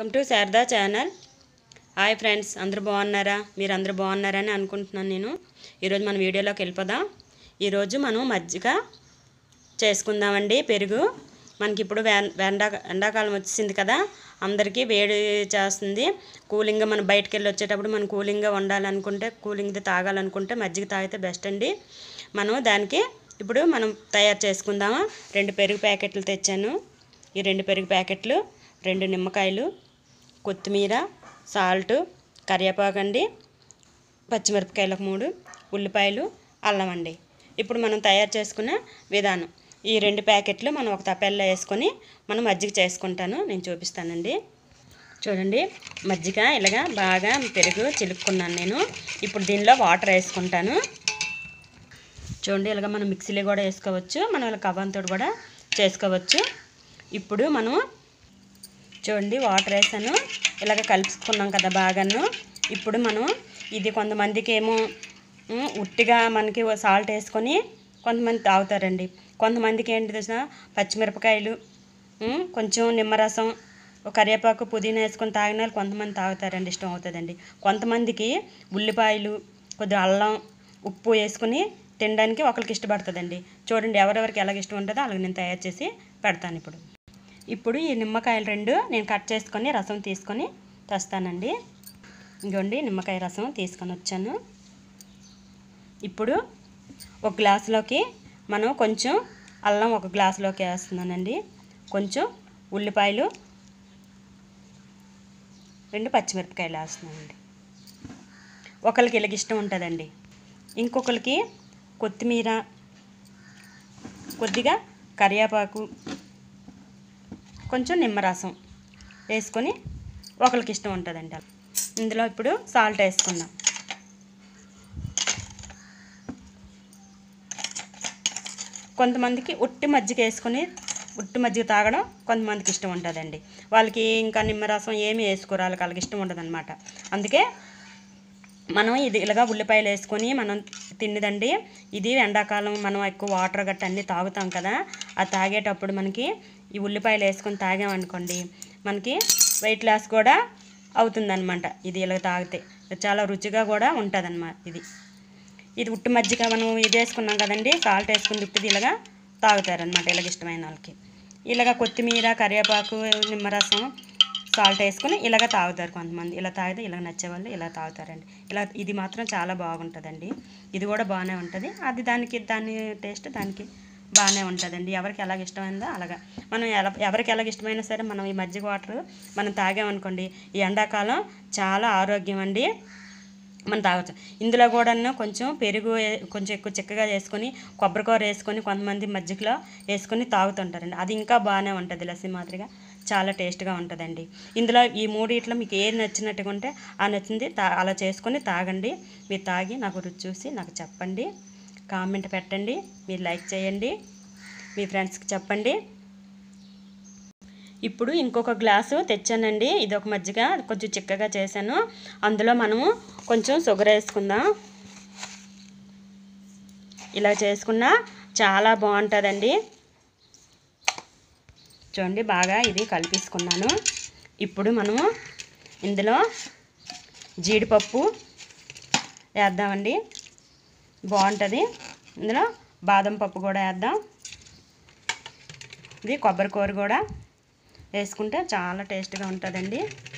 Welcome to Sharada channel hi friends అందరూ బాగున్నారా మీరు అందరూ బాగున్నారని అనుకుంటున్నాను నేను ఈరోజు మన వీడియోలోకి వెళ్ళిపోదాం ఈరోజు మనం మజ్జిగ చేసుకుందామండి పెరుగు మనకి ఇప్పుడు వే- ఎండా ఎండాకాలం వచ్చింది కదా అందరికీ వేడి చేస్తుంది కూలింగ్గా మనం బయటకు వెళ్ళి వచ్చేటప్పుడు మనం కూలింగ్గా వండాలనుకుంటే కూలింగ్ది తాగాలనుకుంటే మజ్జిగ తాగితే బెస్ట్ అండి మనం దానికి ఇప్పుడు మనం తయారు చేసుకుందామా రెండు పెరుగు ప్యాకెట్లు తెచ్చాను ఈ రెండు పెరుగు ప్యాకెట్లు రెండు నిమ్మకాయలు కొత్తిమీర సాల్ట్ కరివేపాకు అండి పచ్చిమిరపకాయలకు మూడు ఉల్లిపాయలు అల్లం అండి ఇప్పుడు మనం తయారు చేసుకునే విధానం ఈ రెండు ప్యాకెట్లు మనం ఒక తపెల్లో వేసుకొని మనం మజ్జిగ చేసుకుంటాను నేను చూపిస్తానండి చూడండి మజ్జిగ ఇలాగా బాగా పెరుగు చిలుక్కున్నాను నేను ఇప్పుడు దీనిలో వాటర్ వేసుకుంటాను చూడండి ఇలాగ మనం మిక్సీలో కూడా వేసుకోవచ్చు మనం ఇలా కవ్వంతో కూడా చేసుకోవచ్చు ఇప్పుడు మనం చూడండి వాటర్ వేసాను ఇలాగ కలుపుకున్నాం కదా బాగాను ఇప్పుడు మనం ఇది కొంతమందికి ఏమో ఉమ్, ఉట్టిగా మనకి సాల్ట్ వేసుకొని కొంతమంది తాగుతారండి కొంతమందికి ఏంటి తెలిసిన పచ్చిమిరపకాయలు ఉమ్, కొంచెం నిమ్మరసం ఒక కరివేపాకు పుదీనా వేసుకొని తాగిన వాళ్ళు కొంతమంది తాగుతారండి ఇష్టం అవుతుందండి కొంతమందికి ఉల్లిపాయలు కొద్దిగా అల్లం ఉప్పు వేసుకుని తినడానికి ఒకరికి ఇష్టపడుతుందండి చూడండి ఎవరెవరికి ఎలాగ ఇష్టం ఉంటుందో అలాగ నేను తయారు చేసి పెడతాను ఇప్పుడు ఇప్పుడు ఈ నిమ్మకాయలు రెండు నేను కట్ చేసుకొని రసం తీసుకొని తెస్తానండి ఇంకోండి నిమ్మకాయ రసం తీసుకొని వచ్చాను ఇప్పుడు ఒక గ్లాసులోకి మనం కొంచెం అల్లం ఒక గ్లాసులోకి వేస్తున్నానండి కొంచెం ఉల్లిపాయలు రెండు పచ్చిమిరపకాయలు వేస్తున్నానండి ఒకరికి ఇలాగ ఇష్టం ఉంటుందండి ఇంకొకరికి కొత్తిమీర కొద్దిగా కరివేపాకు కొంచెం నిమ్మరసం వేసుకొని ఒకరికి ఇష్టం ఉంటుందండి అలా. ఇందులో ఇప్పుడు సాల్ట్ వేసుకుందాం కొంతమందికి ఉట్టి మజ్జిగ వేసుకొని ఉట్టి మజ్జిగ తాగడం కొంతమందికి ఇష్టం ఉంటుందండి వాళ్ళకి ఇంకా నిమ్మరసం ఏమి వేసుకోరు వాళ్ళకి వాళ్ళకి ఇష్టం ఉండదు అందుకే మనం ఇది ఇలాగా ఉల్లిపాయలు వేసుకొని మనం తిన్నదండి ఇది ఎండాకాలం మనం ఎక్కువ వాటర్ గట్ట అన్నీ తాగుతాం కదా ఆ తాగేటప్పుడు మనకి ఈ ఉల్లిపాయలు వేసుకొని తాగామనుకోండి మనకి వెయిట్ లాస్ కూడా అవుతుందన్నమాట ఇది ఇలా తాగితే చాలా రుచిగా కూడా ఉంటుందన్నమాట ఇది ఇది ఉట్టు మజ్జిగ మనం ఇది వేసుకున్నాం కదండి సాల్ట్ వేసుకుని ఉట్టిది ఇలాగా తాగుతారనమాట ఇలాగ ఇష్టమైన వాళ్ళకి ఇలాగ కొత్తిమీర కరివేపాకు నిమ్మరసం సాల్ట్ వేసుకుని ఇలాగ తాగుతారు కొంతమంది ఇలా తాగితే ఇలా నచ్చేవాళ్ళు ఇలా తాగుతారండి ఇలా ఇది మాత్రం చాలా బాగుంటుందండి ఇది కూడా బాగానే ఉంటుంది అది దానికి దాని టేస్ట్ దానికి బాగానే ఉంటుందండి ఎవరికి ఎలాగ ఇష్టమైందో అలాగా మనం ఎలా ఎవరికి ఎలాగ ఇష్టమైనా సరే మనం ఈ మజ్జిగ వాటర్ మనం తాగామనుకోండి ఈ ఎండాకాలం చాలా ఆరోగ్యం అండి మనం తాగొచ్చు ఇందులో కూడా కొంచెం పెరుగు ఏ- కొంచెం ఎక్కువ చిక్కగా వేసుకొని కొబ్బరికూర వేసుకొని కొంతమంది మజ్జిగలో వేసుకొని తాగుతుంటారండి అది ఇంకా బాగానే ఉంటుంది లస్సీ మాదిరిగా చాలా టేస్ట్గా ఉంటుందండి ఇందులో ఈ మూడిట్లో మీకు ఏది నచ్చినట్టుగా ఉంటే ఆ నచ్చింది తా అలా చేసుకొని తాగండి మీరు తాగి నాకు రుచి చూసి నాకు చెప్పండి కామెంట్ పెట్టండి మీరు లైక్ చేయండి మీ ఫ్రెండ్స్కి చెప్పండి ఇప్పుడు ఇంకొక గ్లాసు తెచ్చానండి ఇది ఒక మజ్జిగ కొంచెం చిక్కగా చేశాను అందులో మనము కొంచెం షుగర్ వేసుకుందాం ఇలా చేసుకున్నా చాలా బాగుంటుందండి చూడండి బాగా ఇది కలిపేసుకున్నాను ఇప్పుడు మనము ఇందులో జీడిపప్పు వేద్దామండి బాగుంటుంది ఇందులో బాదం పప్పు కూడా వేద్దాం ఇది కొబ్బరి కూర కూడా వేసుకుంటే చాలా టేస్ట్గా ఉంటుందండి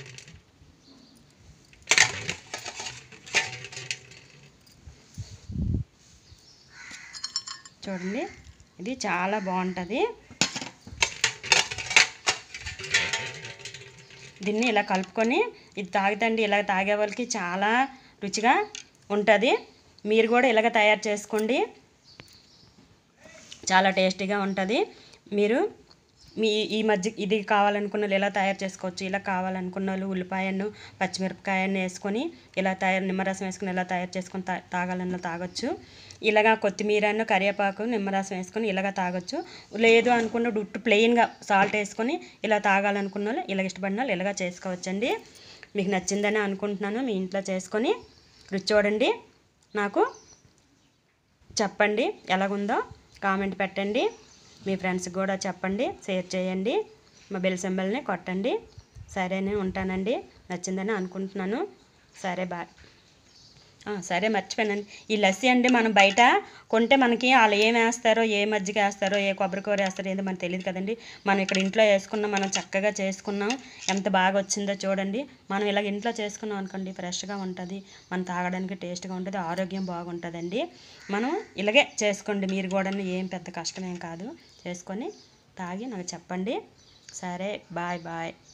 చూడండి ఇది చాలా బాగుంటుంది దీన్ని ఇలా కలుపుకొని ఇది తాగుతండి ఇలా తాగే వాళ్ళకి చాలా రుచిగా ఉంటుంది మీరు కూడా ఇలాగ తయారు చేసుకోండి చాలా టేస్టీగా ఉంటుంది మీరు మీ ఈ మధ్య ఇది కావాలనుకున్న వాళ్ళు ఇలా తయారు చేసుకోవచ్చు ఇలా కావాలనుకున్న వాళ్ళు ఉల్లిపాయను పచ్చిమిరపకాయను వేసుకొని ఇలా తయారు నిమ్మరసం వేసుకొని ఇలా తయారు చేసుకొని తా తాగాలన్న తాగొచ్చు ఇలాగా కొత్తిమీరను కరివేపాకు నిమ్మరసం వేసుకొని ఇలాగ తాగొచ్చు లేదు అనుకున్న ఉట్టు ప్లెయిన్గా సాల్ట్ వేసుకొని ఇలా తాగాలనుకున్న వాళ్ళు ఇలా ఇష్టపడిన వాళ్ళు ఇలాగ చేసుకోవచ్చండి మీకు నచ్చిందని అనుకుంటున్నాను మీ ఇంట్లో చేసుకొని రుచి చూడండి నాకు చెప్పండి ఎలాగుందో కామెంట్ పెట్టండి మీ ఫ్రెండ్స్కి కూడా చెప్పండి షేర్ చేయండి మా బెల్ సింబల్ని కొట్టండి సరేనే ఉంటానండి నచ్చిందని అనుకుంటున్నాను సరే బాయ్ ఆ, సరే మర్చిపోయానండి ఈ లస్సీ అండి మనం బయట కొంటే మనకి వాళ్ళు ఏం వేస్తారో ఏ మజ్జిగ వేస్తారో ఏ కొబ్బరికూర వేస్తారో ఏదో మనకు తెలియదు కదండి మనం ఇక్కడ ఇంట్లో వేసుకున్నాం మనం చక్కగా చేసుకున్నాం ఎంత బాగా వచ్చిందో చూడండి మనం ఇలా ఇంట్లో చేసుకున్నాం అనుకోండి ఫ్రెష్గా ఉంటుంది మనం తాగడానికి టేస్ట్గా ఉంటుంది ఆరోగ్యం బాగుంటుందండి మనం ఇలాగే చేసుకోండి మీరు కూడా ఏం పెద్ద కష్టమేం కాదు చేసుకొని తాగి నాకు చెప్పండి సరే బాయ్ బాయ్